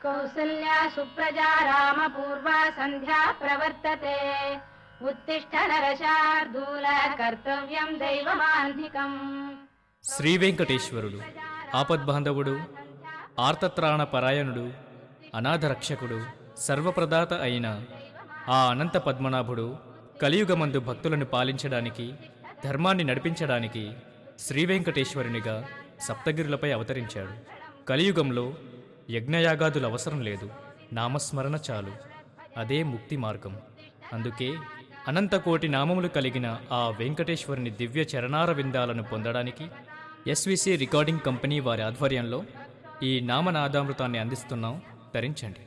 कौसल्या सुप्रजा रामपूर्वा सन्ध्या प्रवर्तते उत्तिष्ठ नरशार्दूल कर्तव्यम् दैवमान्धिकम् శ్రీ వెంకటేశ్వరుడు ఆపద్బాంధవుడు ఆర్తత్రాణ పరాయణుడు అనాథ రక్షకుడు సర్వప్రదాత అయిన ఆ అనంత పద్మనాభుడు కలియుగమందు భక్తులను పాలించడానికి ధర్మాన్ని నడిపించడానికి శ్రీ వెంకటేశ్వరునిగా సప్తగిరులపై అవతరించాడు కలియుగంలో యజ్ఞయాగాదులు అవసరం లేదు నామస్మరణ చాలు అదే ముక్తి మార్గం అందుకే అనంతకోటి నామములు కలిగిన ఆ వెంకటేశ్వరుని దివ్య చరణార విందాలను పొందడానికి ఎస్విసి రికార్డింగ్ కంపెనీ వారి ఆధ్వర్యంలో ఈ నామనాదామృతాన్ని అందిస్తున్నాం ధరించండి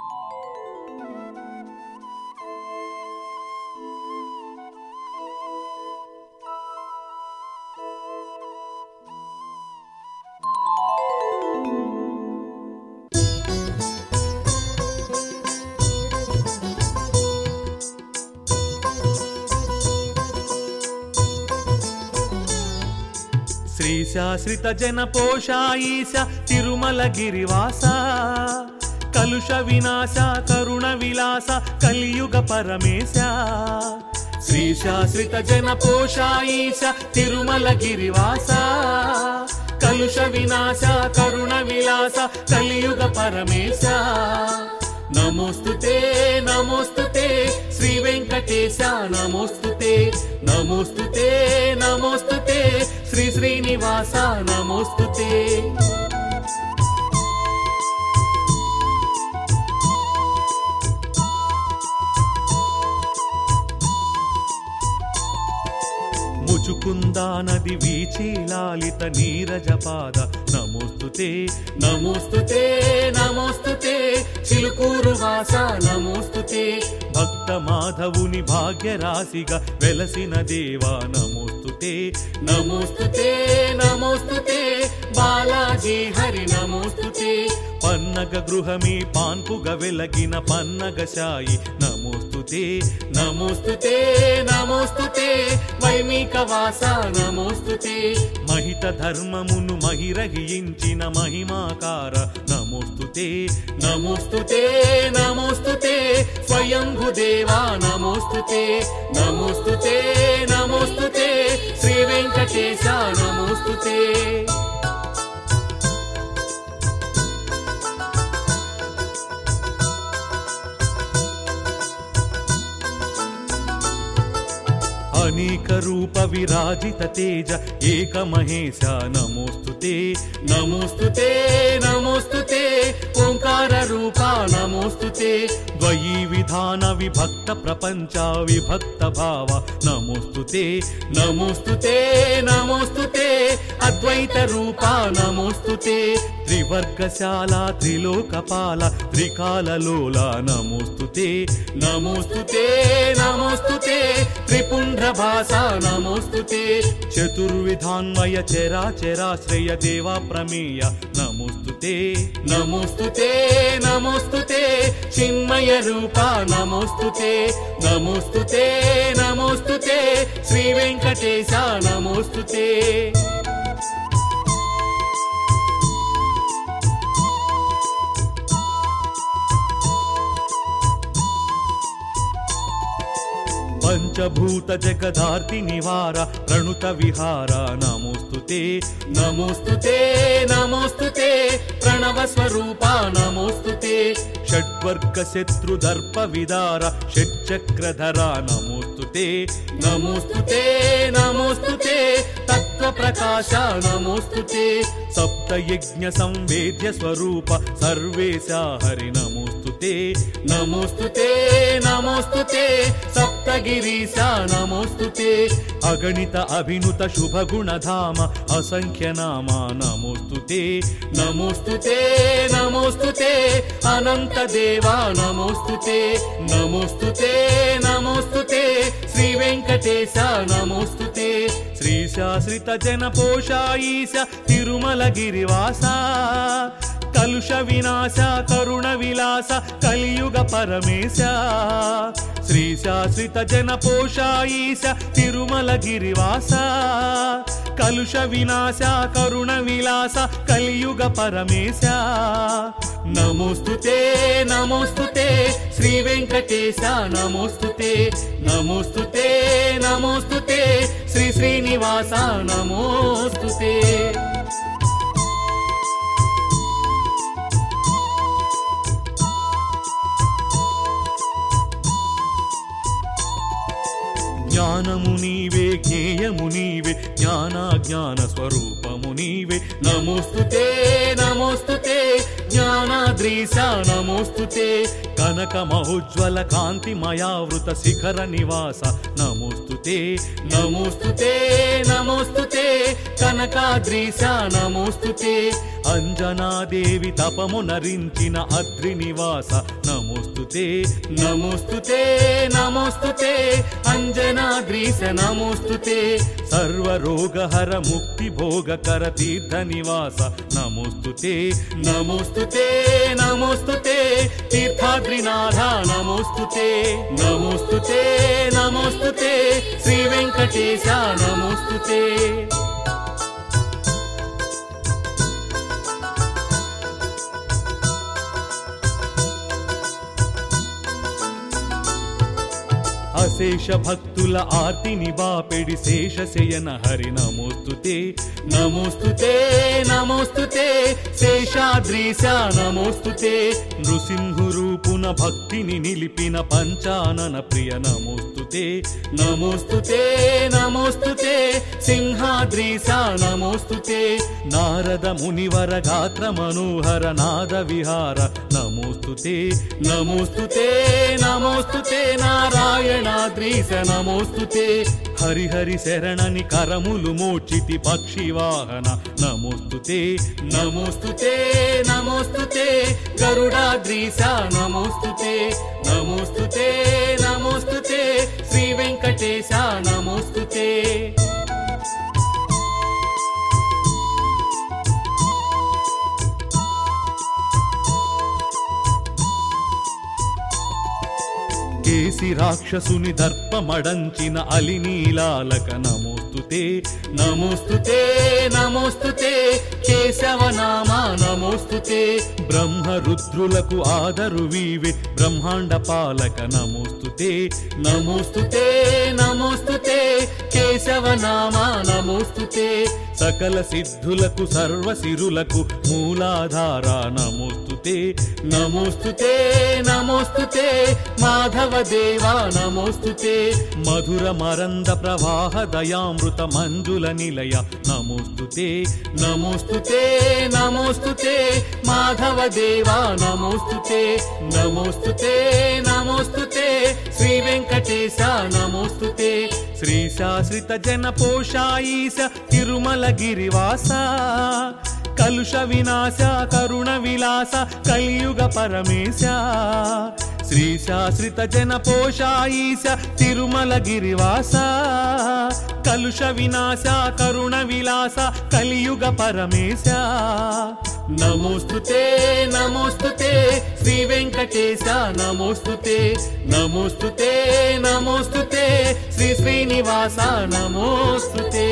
శ్రీశాశ్రిత జన పోషాయీశ తిరుమల గిరివాస కలుష వినాశ కరుణ విలాస కలియుగ పరమేశ శ్రీశాశ్రిత జన పోషాయీశ తిరుమల గిరివాస కలుష వినాశ కరుణ విలాస కలియుగ పరమేశ నమోస్తుతే నమోస్తుతే శ్రీ వెంకటేశ నమోస్తుతే నమోస్తుతే నమోస్తుతే శ్రీ శ్రీనివాస నమోస్తుతే ముచుకుందా నది వీచి లాలిత నీరజపాద నమోస్తుతే నమోస్తుతే నమోస్తుతే చిలుకూరు వాస నమోస్తుతే భక్త మాధవుని భాగ్యరాశిగా వెలసిన దేవా నమోస్తుతే నమోస్తుతే నమోస్తుతే బాలాజీ హరి నమోస్తుతే పన్నగ గృహమి పాన్పుగ వెలగిన పన్నగ శాయి నమోస్తుతే నమోస్తుతే నమోస్తుతే వైమిక వాస నమోస్తుతే మహిత ధర్మమును మహిరహించిన మహిమాకార నమోస్తుతే నమోస్తుతే నమోస్తుతే స్వయంభు దేవా నమోస్తుతే నమోస్తుతే నమోస్తుతే శ్రీ వెంకటేశ నమోస్తుతే అనేక రూప విరాజిత తేజ ఏక మహేశ నమోస్తుతే నమోస్తుతే నమోస్తుతే ఓంకార రూప నమోస్తుతే ద్వయీ విధాన విభక్త ప్రపంచ విభక్త భావ నమోస్తుతే నమోస్తుతే నమోస్తుతే అద్వైత రూప నమోస్తుతే త్రివర్గశాల త్రిలోకపాల త్రికాలలోల నమోస్తుతే నమోస్తుతే నమోస్తుతే త్రిపుండ్ర భాష నమోస్తుతే చతుర్విధాన్వయ చరాచరాశ్రయ దేవా ప్రమేయ నమోస్తుతే నమోస్తుతే నమోస్తుతే చిన్మయ రూప నమోస్తుతే నమోస్తుతే నమోస్తుతే శ్రీ వెంకటేశ నమోస్తుతే పంచభూత జగదార్తి నివార ప్రణుత విహార నమోస్తుతే నమోస్తుతే నమోస్తుతే ప్రణవ స్వరూప నమోస్తుతే షడ్వర్గ శత్రు దర్ప విదార షట్చక్రధర నమోస్తుతే నమోస్తుతే నమోస్తుతే తత్వ ప్రకాశ నమోస్తుతే సప్త యజ్ఞ సంవేద్య స్వరూప సర్వేశ హరి నమోస్తుతే నమోస్తుతే నమోస్తుతే సప్తగిరీశ నమోస్తుతే అగణిత అభినుత శుభ గుణధామ అసంఖ్య నామ నమోస్తుతే నమోస్తుతే నమోస్తుతే అనంత దేవా నమోస్తుతే నమోస్తుతే నమోస్తుతే శ్రీ వెంకటేశ నమోస్తుతే శ్రీశాశ్రిత జన పోషాయీశ తిరుమల గిరివాస కలుష వినాశ కరుణ విలాస కలియుగ పరమేశ శ్రీశాశ్రిత జన పోషాయీశ తిరుమల గిరివాస కలుష వినాశ కరుణ విలాస కలియుగ పరమేశ నమోస్తుతే నమోస్తుతే శ్రీ వెంకటేశ నమోస్తుతే నమోస్తుతే నమోస్తుతే శ్రీ శ్రీనివాస నమోస్తుతే జ్ఞానము నీవే జ్ఞేయము నీవే జ్ఞానాజ్ఞాన స్వరూపము నీవే నమోస్తుతే నమోస్తుతే జ్ఞానాద్రీశ నమోస్తుతే కనక మహోజ్వల కాంతిమయావృత శిఖర నివాస నమోస్తుతే నమోస్తుతే నమోస్తుతే కనకాద్రీశ నమోస్తుతే అంజనాదేవి తపము నరించిన అద్రి నివాస నమోస్తుతే నమోస్తుతే నమోస్తుతే అంజనాద్రీశ నమోస్తుతే సర్వరోగహర ముక్తి భోగకర తీర్థ నివాస నమోస్తుతే నమోస్తుతే నమోస్తుతే తీర్థాద్రినాథ నమోస్తుతే నమోస్తుతే నమోస్తుతే శ్రీ వెంకటేశ నమోస్తుతే అశేష భక్తుల ఆర్తిని బాపెడి శేషశయన హరి నమోస్తుతే నమోస్తుతే నమోస్తుతే శేషాద్రీశ నమోస్తుతే నృసింహు రూపున భక్తిని నిలిపిన పంచానన ప్రియ నమోస్తుతే నమోస్తుతే నమోస్తుతే సింహాద్రీశ నమోస్తుతే నారద మునివర గాత్ర మనోహర నాద విహార నమోస్తుతే నమోస్తుతే నమోస్తుతే నారాయణాద్రీశ నమోస్తుతే హరిహరి శరణని కరములు మోచితి పక్షి వాహన నమోస్తుతే నమోస్తుతే నమోస్తుతే గరుడాద్రీశ నమోస్తుతే నమోస్తుతే నమోస్తుతే శ్రీ వెంకటేశ నమోస్తుతే కేసి రాక్షసుని దర్పమడంచిన అలినీలాలక నమోస్తుతే నమోస్తుతే నమోస్తుతే కేశవనామా నమోస్తుతే బ్రహ్మ రుద్రులకు ఆదరు వీవే బ్రహ్మాండ పాలక నమోస్తుతే నమోస్తుతే నమోస్తుతే కేశవనామా నమోస్తుతే సకల సిద్ధులకు సర్వ సిరులకు మూలాధార నమోస్తుతే నమోస్తుతే నమోస్తుతే మాధవ దేవా నమోస్తుతే మధుర మరంద ప్రవాహ దయామృత మంజుల నిలయ నమోస్తుతే నమోస్తుతే నమోస్తుతే మాధవ దేవా నమోస్తుతే నమోస్తుతే నమోస్తుతే శ్రీ వెంకటేశ నమోస్తుతే శ్రీశాశ్రిత జన పోషాయీశ తిరుమల గిరివాస కలుష వినాశ కరుణ విలాస కలియుగ పరమేశ శ్రీశాశ్రిత జన పోషాయీశ తిరుమల గిరివాస కలుష వినాశ కరుణ విలాస కలియుగ పరమేశ నమోస్తుతే నమోస్తుతే శ్రీ వెంకటేశ నమోస్తుతే నమోస్తుతే నమోస్తుతే శ్రీ శ్రీనివాస నమోస్తుతే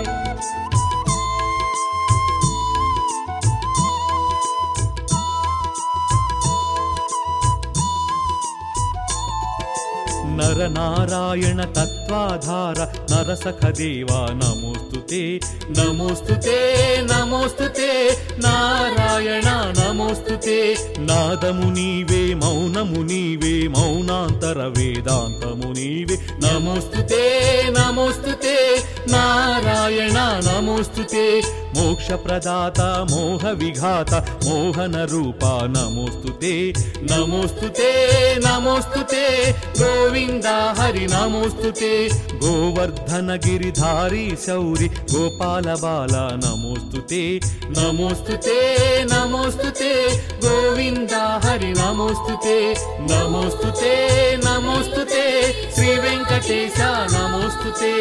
నరనారాయణ తత్వాధార నరసఖ దేవా నమోస్తుతే నమోస్తుతే నమోస్తుతే నారాయణ నమోస్తుతే నాదము నీవే మౌనము నీవే మౌనాంతర వేదాంతము నీవే నమోస్తుతే నమోస్తుతే నారాయణ నమోస్తుతే మోక్ష ప్రదాత మోహ విఘాత మోహన రూప నమోస్తుతే నమోస్తుతే నమోస్తుతే గోవింద హరి నమోస్తుతే గోవర్ధన గిరిధారి శౌరి గోపాల బాల నమోస్తుతే నమోస్తుతే నమోస్తుతే గోవింద హరి నమోస్తుతే నమోస్తుతే నమోస్తుతే శ్రీ వెంకటేశ నమోస్తుతే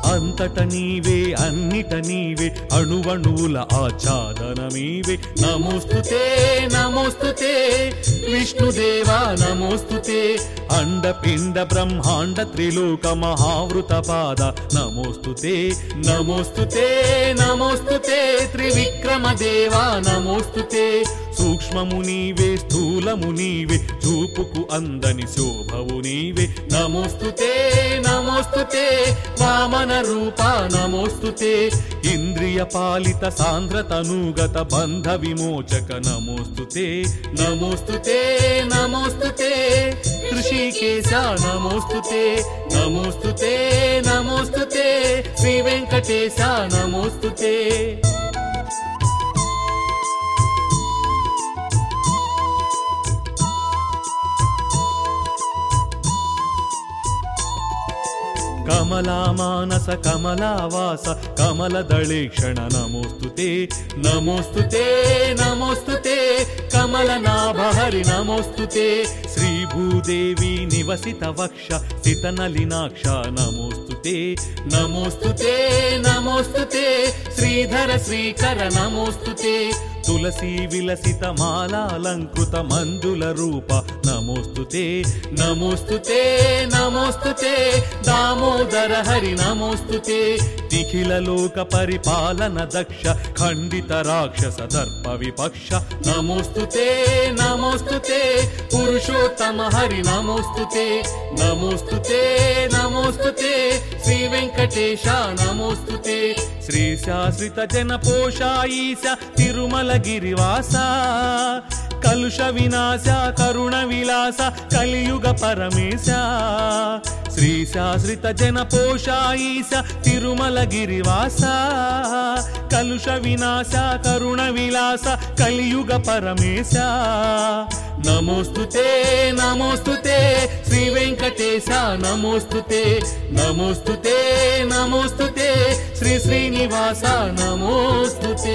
అంతట నీవే అన్నిట నీవే అణువణువుల ఆచ్ఛాదనమీవే నమోస్తుతే నమోస్తుతే విష్ణుదేవా నమోస్తుతే అండపిండ బ్రహ్మాండ త్రిలోక మహావృత పాద నమోస్తుతే నమోస్తుతే నమోస్తుతే త్రివిక్రమ దేవా నమోస్తుతే సూక్ష్మము నీవే స్థూలము నీవే చూపుకు అందని శోభవు నీవే నమోస్తుతే నమోస్తుతే వామన రూప నమోస్తుతే ఇంద్రియ పాలిత సాంద్రతనుగత బంధ విమోచక నమోస్తుతే నమోస్తుతే నమోస్తుతే ఋషికేశ నమోస్తుతే నమోస్తుతే నమోస్తుతే శ్రీ వెంకటేశ నమోస్తుతే కమలామానస కమలావాస కమలదళేక్షణ నమోస్తుతే నమోస్తుతే నమోస్తుతే కమలనాభహరి నమోస్తుతే శ్రీభూదేవి నివసిత వక్ష సితనలినాక్ష నమోస్తుతే నమోస్తుతే నమోస్తుతే శ్రీధర శ్రీకర నమోస్తుతే తులసీ విలసిత మాలాలంకృత మంజుల రూప నమోస్తుతే నమోస్తుతే నమోస్తుతే దామోదర హరి నమోస్తుతే నిఖిల లోక పరిపాలన దక్ష ఖండిత రాక్షస దర్ప విపక్ష నమోస్తుతే నమోస్తుతే పురుషోత్తమ హరి నమోస్తుతే నమోస్తుతే నమోస్తుతే శ్రీ వెంకటేశ నమోస్తుతే శ్రీ శాశ్రిత జన పోషాయీశ తిరుమల గిరివాస కలుష వినాశ కరుణ విలాస కలియుగ పరమేశ శ్రీ శాశ్రిత జన పోషాయీశ తిరుమల గిరివాస కలుష వినాశ కరుణ విలాస కలియుగ పరమేశ నమోస్తుతే నమోస్తుతే శ్రీ వెంకటేశ నమోస్తుతే నమోస్తుతే నమోస్తుతే శ్రీ శ్రీనివాస నమోస్తుతే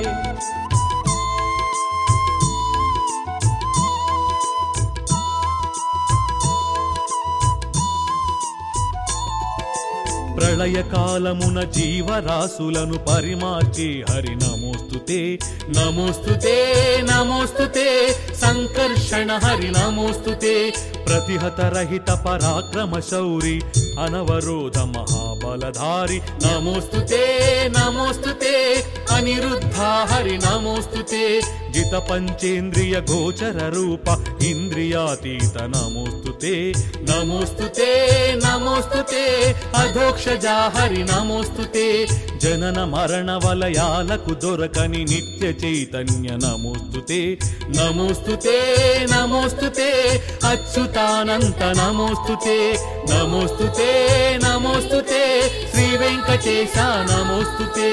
ప్రళయకాలమున జీవరాశులను పరిమార్చి హరి నమోస్తుతే నమోస్తుతే నమోస్తుతే సంకర్షణ హరి నమోస్తుతే ప్రతిహత రహిత పరాక్రమ శౌరి అనవరోధ మహాబలధారి నమోస్తుతే నమోస్తుతే అనిరుద్ధ హరి నమోస్తుతే జిత పంచేంద్రియ గోచర రూప ఇంద్రియాతీత నమోస్తుతే నమోస్తుతే నమోస్తుతే అధోక్షజా హరి నమోస్తుతే జనన మరణ వలయాలకు దొరకని నిత్య చైతన్య నమోస్తుతే నమోస్తుతే నమోస్తుతే అచ్యుతానంత నమోస్తుతే నమోస్తుతే నమోస్తుతే శ్రీ వెంకటేశ నమోస్తుతే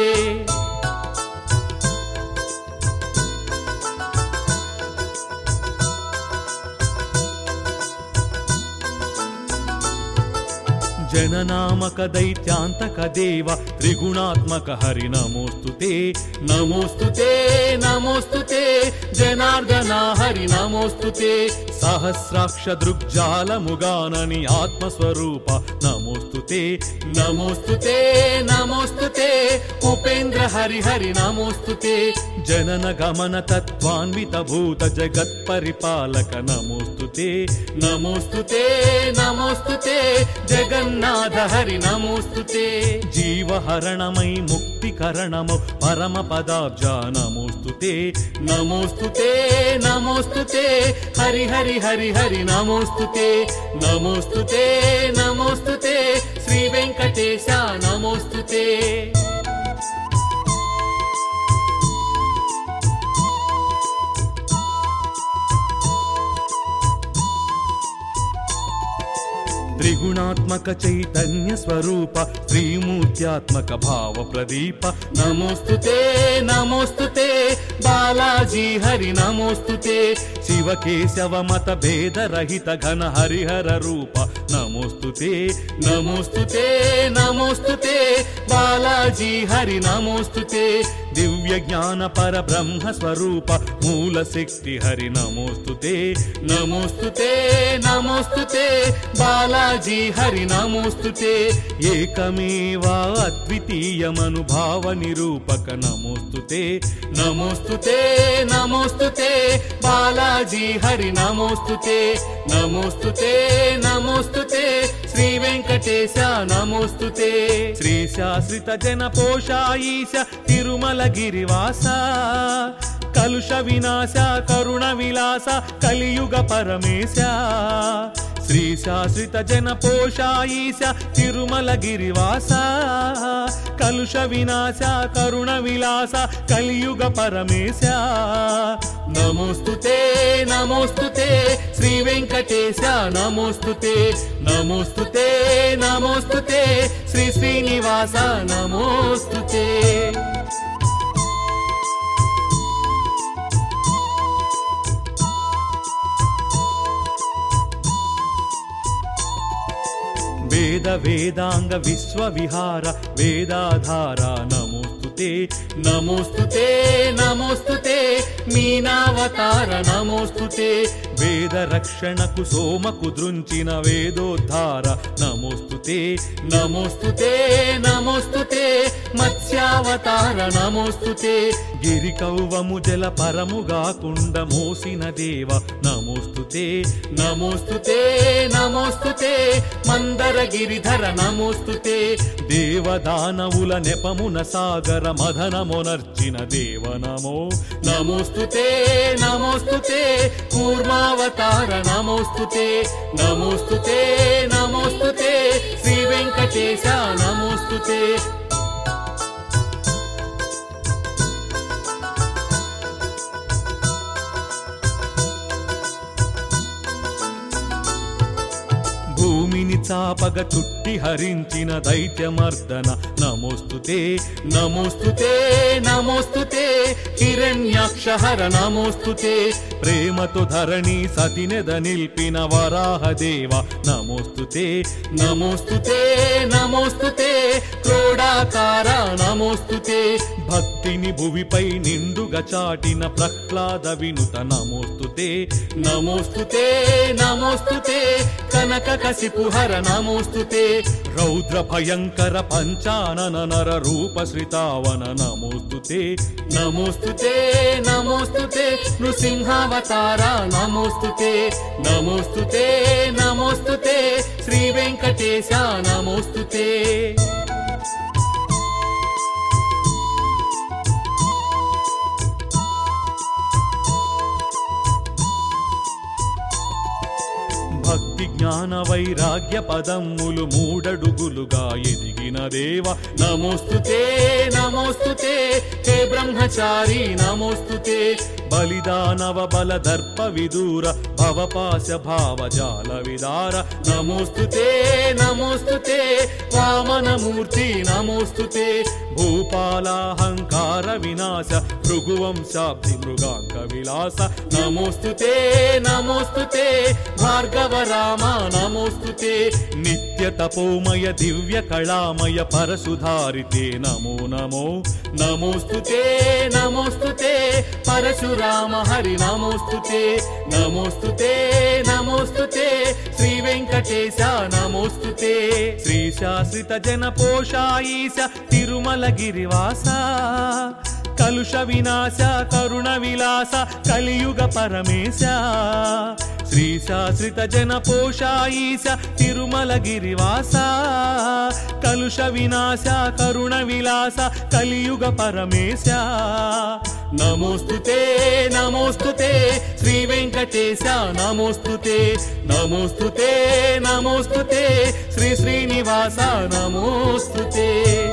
జననామక దైత్యాంతక దేవ త్రిగుణాత్మక హరి నమోస్తుతే నమోస్తుతే నమోస్తుతే జనార్దన హరి నమోస్తుతే సహస్రాక్ష దృగ్జాలముగానని ఆత్మస్వరూప నమోస్తుతే నమోస్తుతే నమోస్తుతే ఉపేంద్ర హరి హరి నమోస్తుతే జనన గమన తత్వాన్విత భూత జగత్ పరిపాలక నమోస్తుతే నమోస్తుతే నమోస్తుతే జగన్నాథ హరి నమోస్తుతే జీవహరణమై ముక్తికరణము పరమ పదాబ్జ నమోస్తుతే నమోస్తుతే నమోస్తుతే హరి హరి హరి హరి నమోస్తుతే నమోస్తుతే నమోస్తుతే శ్రీ వెంకటేశ నమోస్తుతే త్రిగుణాత్మక చైతన్య స్వరూప శ్రీమూర్త్యాత్మక భావ ప్రదీప నమోస్తుతే నమోస్తుతే బాలాజీ హరి నమోస్తుతే శివ కేశవ మత భేద రహిత ఘన హరిహర రూప నమోస్తుతే నమోస్తుతే నమోస్తుతే బాలాజీ హరి నమోస్తుతే దివ్య జ్ఞాన పర బ్రహ్మ స్వరూప మూల శక్తి హరి నమోస్తుతే నమోస్తుతే నమోస్తుతే బాలాజీ బాలాజీ హరి నమోస్తుతే ఏకమేవా అద్వితీయమనుభావ నిరూపక నమోస్తుతే నమోస్తుతే నమోస్తుతే బాలాజీ హరి నమోస్తుతే నమోస్తుతే నమోస్తుతే శ్రీ వెంకటేశ నమోస్తుతే శ్రీ శాశ్రిత జన పోషాయీశ తిరుమల గిరివాస కలుష వినాశ కరుణ విలాస కలియుగ పరమేశ శ్రీ శాశ్రిత జన పోషాయీశ తిరుమల గిరివాస కలుష వినాశ కరుణ విలాస కలియుగ పరమేశ నమోస్తుతే నమోస్తుతే శ్రీ వెంకటేశ నమోస్తుతే నమోస్తుతే నమోస్తుతే శ్రీ శ్రీనివాస నమోస్తుతే వేద వేదాంగ విశ్వవిహార వేదాధార నమోస్తుతే నమోస్తుతే నమోస్తుతే మీనావతార నమోస్తుతే వేద రక్షణకు సోమకు దృంచిన వేదోద్ధార నమోస్తుతే నమోస్తుతే నమోస్తుతే మత్స్యావతార నమోస్తుతే గిరి కౌవము జల పరముగా కుండ మోసిన దేవ నమోస్తుతే నమోస్తుతే నమోస్తుతే మందర గిరిధర నమోస్తుతే దేవదానవుల నెపమున సాగర మదన మొనర్చిన దేవ నమో నమోస్తుతే నమోస్తుతే కూర్మావతార నమోస్తుతే నమోస్తుతే నమోస్తుతే శ్రీ వెంకటేశ నమోస్తుతే భూమిని చాపగ చుట్టి హరించిన దైత్యమర్దన నమోస్తుతే నమోస్తుతే నమోస్తుతే హిరణ్యాక్షహర నమోస్తుతే ప్రేమతో ధరణి సతినెద నిల్పిన వరాహదేవ నమోస్తుతే నమోస్తుతే నమోస్తుతే క్రోడాకార నమోస్తుతే భక్తిని భువిపై నిండుగా చాటిన ప్రహ్లాద వినుత నమోస్తుతే నమోస్తుతే నమోస్తుతే కనక కసిపుహర నమోస్తుతే రౌద్ర భయంకర పంచానన నర రూప శ్రితావన నమోస్తుతే నమోస్తుతే నమోస్తుతే నృసింహావతార నమోస్తుతే నమోస్తుతే నమోస్తుతే శ్రీ వెంకటేశ నమోస్తుతే భక్తి జ్ఞాన వైరాగ్య పదమ్ములు మూడడుగులుగా ఎదిగిన దేవ నమోస్తుతే నమోస్తుతే హే బ్రహ్మచారి నమోస్తుతే బలిదానవ బల దర్ప విదూర భవపాశ భావజాల విదార నమోస్తుతే నమోస్తుతే వామనమూర్తి నమోస్తుతే భూపాలాహంకార వినాశ భృగువంశాబ్ది మృగాంక విలాస నమోస్తుతే నమోస్తుతే భార్గవ రామ నమోస్తుతే నిత్య తపోమయ దివ్య కళామయ పరశుధారితే నమో నమో నమోస్తుతే నమోస్తుతే పరశురామ హరి నమోస్తుతే నమోస్తుతే నమోస్తుతే శ్రీ వెంకటేశ నమోస్తుతే శ్రీ శాశ్రిత జన పోషాయీశ తిరుమల గిరివాస కలుష వినాశ కరుణ విలాస కలియుగ పరమేశ శ్రీ శాశ్రిత జన పోషాయీశ తిరుమల గిరివాస కలుష వినాశ కరుణ విలాస కలియుగ పరమేశ నమోస్తుతే నమోస్తుతే శ్రీ వెంకటేశ నమోస్తుతే నమోస్తుతే నమోస్తుతే శ్రీ శ్రీనివాస నమోస్తుతే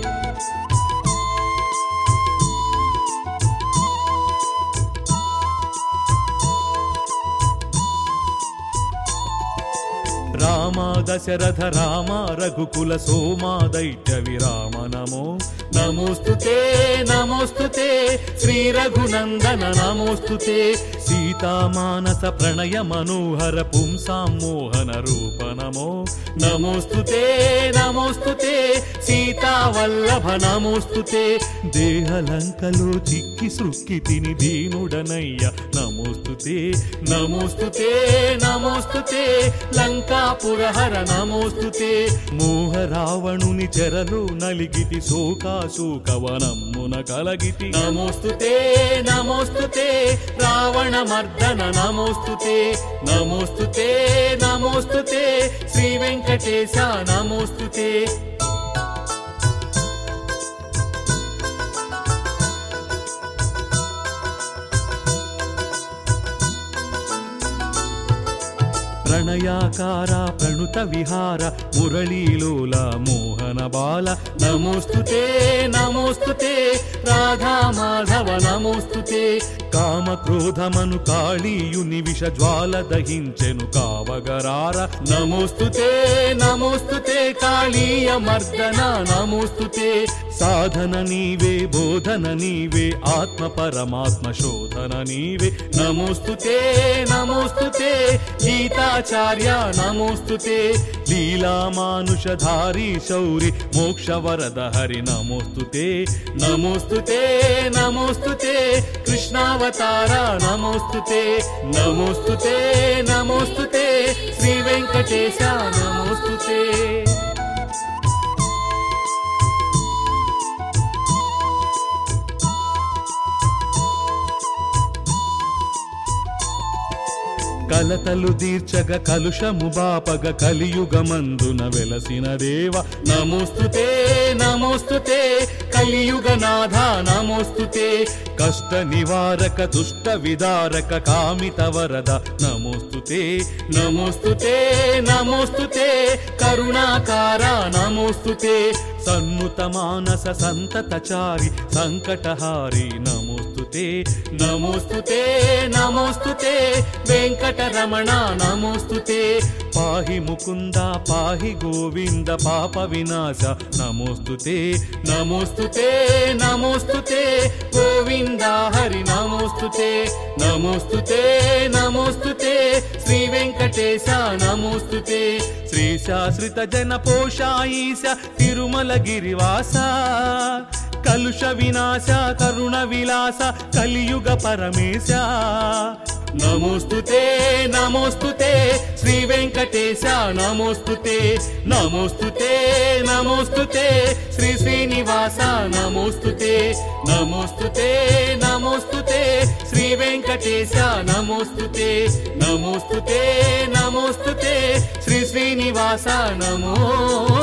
రామ దశరథ రామ రఘుకుల సోమా దైత్య విరామ నమో నమోస్తుతే నమోస్తుతే శ్రీ రఘునందన నమోస్తుతే సీతామానస ప్రణయ మనోహర పుంసాం మోహన రూప నమో నమోస్తుతే నమోస్తుతే సీతావల్లభ నమోస్తుతే దేహలంకలో చిక్కి సృక్కి తిని దీనుడనయ్య నమోస్తుతే నమోస్తుతే నమోస్తుతే లంకాపురహర నమోస్తుతే మోహ రావణుని చెరలో నలిగితి శోకాశోకవనమ్మున కలగితి నమోస్తుతే నమోస్తుతే రావణ మర్దన నమోస్తుతే నమోస్తుతే నమోస్తుతే శ్రీ వెంకటేశ నమోస్తుతే ప్రణయాకార ప్రణుత విహార మురళీలోల మోహన బాల నమోస్తుతే నమోస్తుతే రాధా మాధవ నమోస్తుతే కామ క్రోధమను కాళీయుని విష జ్వాల దహించెను కావగరార నమోస్తుతే నమోస్తుతే కాళీయ మర్దన నమోస్తుతే సాధన నీవే బోధన నీవే ఆత్మ పరమాత్మ శోధన నీవే నమోస్తుతే నమోస్తుతే గీతాచార్య నమోస్తుతే లీలా మానుషధారి శౌరి మోక్ష వరద హరి నమోస్తుతే నమోస్తుతే నమోస్తుతే కృష్ణావతార నమోస్తుతే నమోస్తుతే నమోస్తుతే శ్రీ వెంకటేశ నమోస్తుతే కలతలు దీర్చగ కలుషము బాపగ కలియుగమందున వెలసిన దేవ నమోస్తుతే నమోస్తుతే కలియుగ నాథ నమోస్తుతే కష్ట నివారక దుష్ట విదారక కామిత వరద నమోస్తుతే నమోస్తుతే నమోస్తుతే కరుణాకార నమోస్తుతే సన్నుత మానస సంతతచారి సంకటహారి నమోస్తుతే నమోస్తుతే నమోస్తుతే వెంకటరమణ నమోస్తుతే పాహి ముకుంద పాహి గోవింద పాప వినాశ నమోస్తుతే నమోస్తుతే నమోస్తుతే గోవింద హరి నమోస్తుతే నమోస్తుతే నమోస్తుతే శ్రీ వెంకటేశ నమోస్తుతే శ్రీశాశ్రిత జన పోషాయిశ తిరుమల గిరివాస కలుష వినాశ కరుణ విలాస కలియుగ పరమేశ నమోస్తుతే నమోస్తుతే శ్రీ వెంకటేశ నమోస్తుతే నమోస్తుతే నమోస్తుతే శ్రీ శ్రీనివాస నమోస్తుతే నమోస్తుతే నమోస్తుతే శ్రీ వెంకటేశ నమోస్తుతే నమోస్తుతే నమోస్తుతే శ్రీ శ్రీనివాస నమో